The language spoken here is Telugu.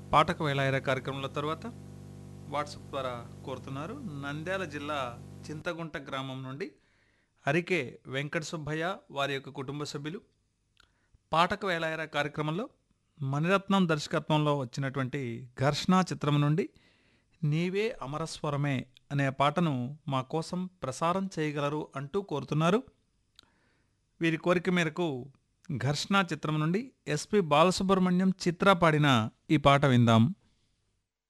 పాటకు వేలాయర కార్యక్రమంలో తర్వాత వాట్సాప్ ద్వారా కోరుతున్నారు నంద్యాల జిల్లా చింతగుంట గ్రామం నుండి అరికే వెంకట సుబ్బయ్య వారి యొక్క కుటుంబ సభ్యులు పాటకు వేలాయర కార్యక్రమంలో మణిరత్నం దర్శకత్వంలో వచ్చినటువంటి ఘర్షణ చిత్రం నుండి నీవే అమరస్వరమే అనే పాటను మా కోసం ప్రసారం చేయగలరు అంటూ కోరుతున్నారు వీరి కోరిక మేరకు ఘర్షణ చిత్రం నుండి ఎస్పి బాలసుబ్రహ్మణ్యం చిత్ర పాడిన ఈ పాట విందాం